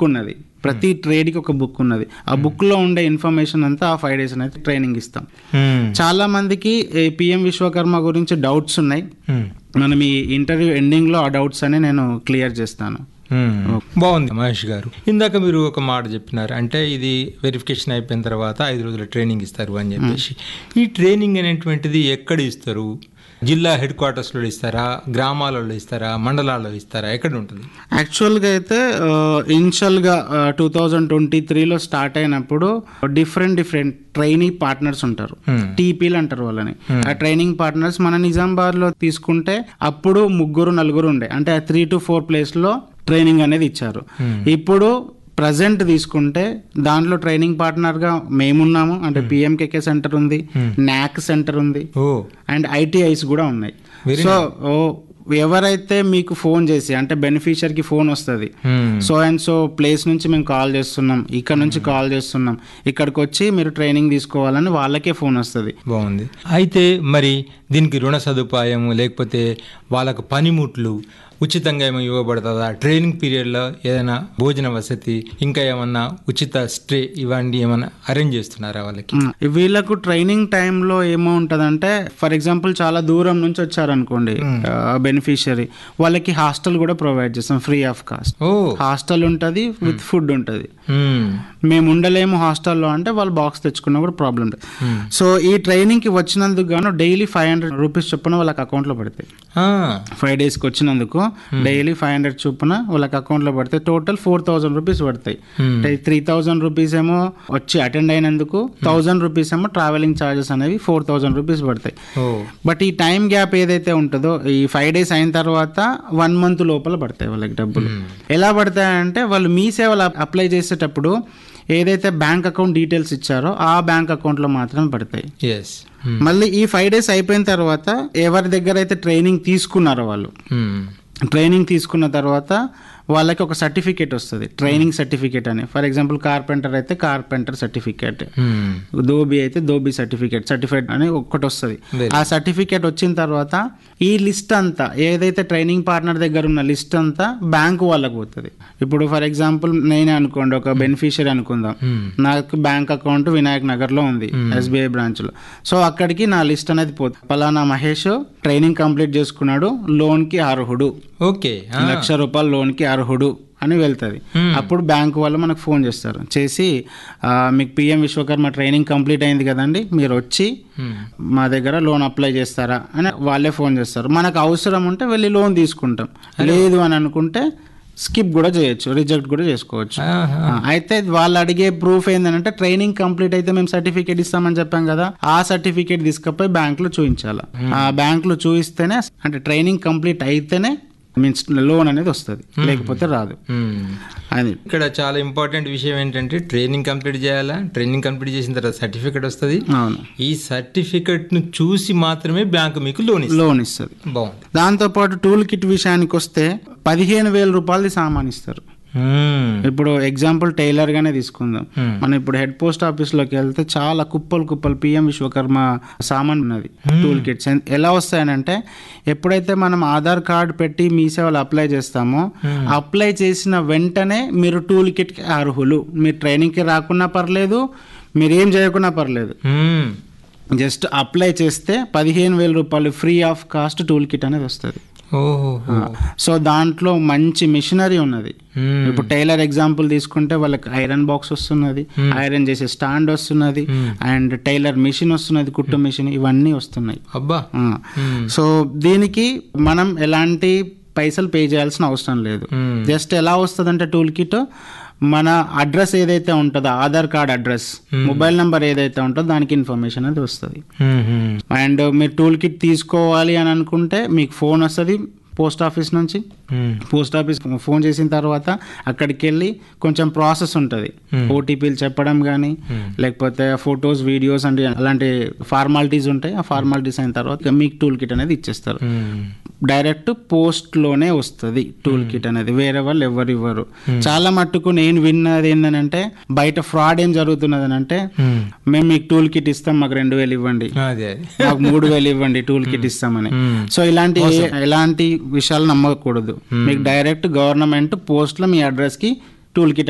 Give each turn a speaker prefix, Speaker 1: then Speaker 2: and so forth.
Speaker 1: ఉన్నది ప్రతి ట్రేడ్కి ఒక బుక్ ఉన్నది ఆ బుక్లో ఉండే ఇన్ఫర్మేషన్ అంతా ఆ ఫైవ్ డేస్ అనేది ట్రైనింగ్ ఇస్తాం
Speaker 2: మ్మ్.
Speaker 1: చాలా మందికి పిఎం విశ్వకర్మ గురించి డౌట్స్ ఉన్నాయి
Speaker 2: మ్మ్.
Speaker 1: మనం ఈ ఇంటర్వ్యూ ఎండింగ్లో ఆ డౌట్స్ అని నేను క్లియర్ చేస్తాను
Speaker 2: మ్మ్. బాగుంది మహేష్ గారు ఇందాక మీరు ఒక మాట చెప్పినారు అంటే ఇది వెరిఫికేషన్ అయిపోయిన తర్వాత ఐదు రోజుల ట్రైనింగ్ ఇస్తారు అని చెప్పేసి ఈ ట్రైనింగ్ అనేటువంటిది ఎక్కడ ఇస్తారు జిల్లా హెడ్ క్వార్టర్స్లో ఇస్తారా గ్రామాలలో ఇస్తారా మండలాల్లో ఇస్తారా ఎక్కడ ఉంటుంది
Speaker 1: యాక్చువల్గా అయితే ఇనిషియల్గా టూ థౌజండ్ ట్వంటీ త్రీలో స్టార్ట్ అయినప్పుడు డిఫరెంట్ డిఫరెంట్ ట్రైనింగ్ పార్ట్నర్స్ ఉంటారు
Speaker 2: Hmm.
Speaker 1: టీపీలు అంటారు వాళ్ళని ఆ ట్రైనింగ్ పార్ట్నర్స్ మన నిజామాబాద్ లో తీసుకుంటే అప్పుడు ముగ్గురు నలుగురు ఉండే అంటే త్రీ టు ఫోర్ ప్లేస్ లో ట్రైనింగ్ అనేది ఇచ్చారు ఇప్పుడు ప్రజెంట్ తీసుకుంటే దాంట్లో ట్రైనింగ్ పార్ట్నర్ గా మేమున్నాము అంటే పిఎంకేకే సెంటర్ ఉంది నాక్ సెంటర్ ఉంది
Speaker 2: ఓ
Speaker 1: అండ్ ఐటీఐస్ కూడా ఉన్నాయి
Speaker 2: Very
Speaker 1: సో ఓ ఎవరైతే మీకు ఫోన్ చేసి అంటే బెనిఫిషియర్కి ఫోన్ వస్తుంది
Speaker 2: hmm.
Speaker 1: So and so place నుంచి మేము కాల్ చేస్తున్నాం ఇక్కడ నుంచి కాల్ చేస్తున్నాం ఇక్కడికి వచ్చి మీరు ట్రైనింగ్ తీసుకోవాలని వాళ్ళకే ఫోన్ వస్తుంది
Speaker 2: బాగుంది అయితే మరి దీనికి రుణ సదుపాయం లేకపోతే వాళ్ళకు పనిముట్లు ఉచితంగా ఏమో ఇవ్వబడుతుందా ట్రైనింగ్ పీరియడ్లో ఏదైనా భోజన వసతి ఇంకా ఏమన్నా ఉచిత స్టే ఇవన్నీ ఏమన్నా అరేంజ్ చేస్తున్నారా వాళ్ళకి
Speaker 1: మ్, వీళ్ళకు ట్రైనింగ్ టైంలో ఏమో ఉంటుందంటే ఫర్ ఎగ్జాంపుల్ చాలా దూరం నుంచి వచ్చారనుకోండి బెనిఫిషియరీ వాళ్ళకి హాస్టల్ కూడా ప్రొవైడ్ చేస్తాం ఫ్రీ ఆఫ్ కాస్ట్
Speaker 2: ఓ
Speaker 1: హాస్టల్ ఉంటుంది విత్ ఫుడ్ ఉంటుంది
Speaker 2: మ్మ్.
Speaker 1: మేము ఉండలేము హాస్టల్లో అంటే వాళ్ళు బాక్స్ తెచ్చుకున్నా కూడా ప్రాబ్లం లేదు సో ఈ ట్రైనింగ్కి వచ్చినందుకు గాను డైలీ ఫైవ్ హండ్రెడ్ రూపీస్ చొప్పున వాళ్ళకి అకౌంట్లో పడతాయి
Speaker 2: ఆ,
Speaker 1: ఫైవ్ డేస్కి వచ్చినందుకు డైలీ ఫైవ్ హండ్రెడ్ చొప్పున వాళ్ళకి అకౌంట్లో పడతాయి టోటల్ ఫోర్ థౌజండ్ రూపీస్ పడతాయి
Speaker 2: Hmm.
Speaker 1: అంటే త్రీ థౌజండ్ రూపీస్ ఏమో వచ్చి అటెండ్ అయినందుకు థౌజండ్ రూపీస్ ఏమో ట్రావెలింగ్ ఛార్జెస్ అనేవి ఫోర్ థౌజండ్ రూపీస్ పడతాయి
Speaker 2: ఓ
Speaker 1: బట్ ఈ టైం గ్యాప్ ఏదైతే ఉంటుందో ఈ ఫైవ్ డేస్ అయిన తర్వాత వన్ మంత్ లోపల పడతాయి వాళ్ళకి డబ్బులు ఎలా పడతాయంటే వాళ్ళు మీ సేవలు అప్- అప్లై చేసేటప్పుడు ఏదైతే బ్యాంక్ అకౌంట్ డీటెయిల్స్ ఇచ్చారో ఆ బ్యాంక్ అకౌంట్లో మాత్రమే పడతాయి
Speaker 2: ఎస్
Speaker 1: మళ్ళీ ఈ ఫైవ్ డేస్ అయిపోయిన తర్వాత ఎవరి దగ్గర అయితే ట్రైనింగ్ తీసుకున్నారో వాళ్ళు ట్రైనింగ్ తీసుకున్న తర్వాత వాళ్ళకి ఒక సర్టిఫికేట్ వస్తుంది ట్రైనింగ్ సర్టిఫికేట్ అని ఫర్ ఎగ్జాంపుల్ కార్పెంటర్ అయితే కార్పెంటర్ సర్టిఫికేట్ దోబీ అయితే దోబీ సర్టిఫికేట్ సర్టిఫైడ్ అని ఒక్కటి వస్తుంది
Speaker 2: Very
Speaker 1: ఆ సర్టిఫికేట్ వచ్చిన తర్వాత ఈ లిస్ట్ అంతా ఏదైతే ట్రైనింగ్ పార్ట్నర్ దగ్గర ఉన్న లిస్ట్ అంతా బ్యాంకు వాళ్ళకి పోతుంది ఇప్పుడు ఫర్ ఎగ్జాంపుల్ నేనే అనుకోండి ఒక బెనిఫిషియరీ అనుకుందాం నాకు బ్యాంక్ అకౌంట్ వినాయక్ నగర్ లో ఉంది ఎస్బీఐ బ్రాంచ్ లో సో అక్కడికి నా లిస్ట్ అనేది పోతుంది పలానా మహేష్ ట్రైనింగ్ కంప్లీట్ చేసుకున్నాడు లోన్ కి అర్హుడు
Speaker 2: ఓకే
Speaker 1: లక్ష రూపాయల లోన్ కి అర్హుడు అని వెళ్తుంది అప్పుడు బ్యాంక్ వాళ్ళు మనకు ఫోన్ చేస్తారు చేసి ఆ, మీకు పిఎం విశ్వకర్మ ట్రైనింగ్ కంప్లీట్ అయింది కదండి మీరు వచ్చి మా దగ్గర లోన్ అప్లై చేస్తారా అని వాళ్ళే ఫోన్ చేస్తారు మనకు అవసరం ఉంటే వెళ్ళి లోన్ తీసుకుంటాం లేదు అని అనుకుంటే స్కిప్ కూడా చేయొచ్చు రిజెక్ట్ కూడా చేసుకోవచ్చు ఆ, అయితే వాళ్ళు అడిగే ప్రూఫ్ ఏంటంటే ట్రైనింగ్ కంప్లీట్ అయితే మేము సర్టిఫికేట్ ఇస్తామని చెప్పాం కదా ఆ సర్టిఫికేట్ తీసుకపోయి బ్యాంక్ లో చూపించాలి ఆ బ్యాంక్ లో చూపిస్తేనే అంటే ట్రైనింగ్ కంప్లీట్ అయితేనే మీన్స్ లోన్ అనేది వస్తుంది లేకపోతే రాదు అది
Speaker 2: ఇక్కడ చాలా ఇంపార్టెంట్ విషయం ఏంటంటే ట్రైనింగ్ కంప్లీట్ చేయాలా ట్రైనింగ్ కంప్లీట్ చేసిన తర్వాత సర్టిఫికేట్ వస్తుంది
Speaker 1: అవును
Speaker 2: ఈ సర్టిఫికెట్ ను చూసి మాత్రమే బ్యాంకు మీకు లోన్ ఇస్తుంది
Speaker 1: లోన్ ఇస్తుంది
Speaker 2: బాగుంది
Speaker 1: దాంతోపాటు టూల్ కిట్ విషయానికి వస్తే పదిహేను వేల రూపాయలది సామాన్ ఇస్తారు
Speaker 2: మ్మ్.
Speaker 1: ఇప్పుడు ఎగ్జాంపుల్ టైలర్ గానే తీసుకుందాం
Speaker 2: Hmm.
Speaker 1: మనం ఇప్పుడు హెడ్ పోస్ట్ ఆఫీస్ లోకి వెళ్తే చాలా కుప్పలు కుప్పలు పిఎం విశ్వకర్మ సామాన్ ఉన్నది టూల్ కిట్స్ ఎన్- ఎలా వస్తాయనంటే ఎప్పుడైతే మనం ఆధార్ కార్డ్ పెట్టి మీ సేవలు అప్లై చేస్తామో అప్లై చేసిన వెంటనే మీరు టూల్ కిట్ కి అర్హులు మీరు ట్రైనింగ్ కి రాకున్నా పర్లేదు మీరు ఏం చేయకున్నా పర్లేదు
Speaker 2: మ్మ్.
Speaker 1: జస్ట్ అప్లై చేస్తే పదిహేను వేల రూపాయలు free of cost tool kit అనేది వస్తుంది
Speaker 2: ఓహో
Speaker 1: సో దాంట్లో మంచి మిషనరీ ఉన్నది
Speaker 2: మ్మ్.
Speaker 1: ఇప్పుడు టైలర్ ఎగ్జాంపుల్ తీసుకుంటే వాళ్ళకి ఐరన్ బాక్స్ వస్తున్నది ఐరన్ చేసే స్టాండ్ వస్తున్నది అండ్ టైలర్ మిషన్ వస్తున్నది కుట్టు మిషన్ ఇవన్నీ వస్తున్నాయి
Speaker 2: అబ్బా
Speaker 1: ఆ.
Speaker 2: మ్మ్.
Speaker 1: సో దీనికి మనం ఎలాంటి పైసలు పే చేయాల్సిన అవసరం లేదు
Speaker 2: మ్మ్.
Speaker 1: జస్ట్ ఎలా వస్తుందంటే టూల్ కిట్ మన అడ్రస్ ఏదైతే ఉంటుందో Aadhaar card address mobile number ఏదైతే ఉంటుందో దానికి ఇన్ఫర్మేషన్ అనేది వస్తుంది
Speaker 2: మ్మ్.
Speaker 1: అండ్ మీరు టూల్ కిట్ తీసుకోవాలి అని అనుకుంటే మీకు ఫోన్ వస్తుంది పోస్ట్ ఆఫీస్ నుంచి
Speaker 2: మ్మ్.
Speaker 1: పోస్ట్ ఆఫీస్ ఫోన్ చేసిన తర్వాత అక్కడికి వెళ్ళి కొంచెం ప్రాసెస్ ఉంటుంది ఓటీపీలు చెప్పడం కానీ లేకపోతే ఫొటోస్ వీడియోస్ అంటే అలాంటి ఫార్మాలిటీస్ ఉంటాయి ఆ ఫార్మాలిటీస్ అయిన తర్వాత ఇక మీకు టూల్ కిట్ అనేది ఇచ్చేస్తారు
Speaker 2: మ్మ్.
Speaker 1: డైరెక్ట్ పోస్ట్ లోనే వస్తుంది టూల్ కిట్ అనేది వేరే వాళ్ళు ఎవరు ఇవ్వరు చాలా మట్టుకు నేను విన్నది ఏంటంటే బయట ఫ్రాడ్ ఏం జరుగుతున్నది అంటే
Speaker 2: మ్మ్.
Speaker 1: మేము మీకు టూల్ కిట్ ఇస్తాం మాకు రెండు వేలు ఇవ్వండి
Speaker 2: అదే అదే
Speaker 1: మాకు మూడు వేలు ఇవ్వండి టూల్ కిట్ ఇస్తామని
Speaker 2: మ్మ్.
Speaker 1: సో ఇలాంటి ఎలాంటి విషయాలు నమ్మకూడదు మీకు డైరెక్ట్ గవర్నమెంట్ పోస్ట్ లో మీ అడ్రస్ కి టూల్ కిట్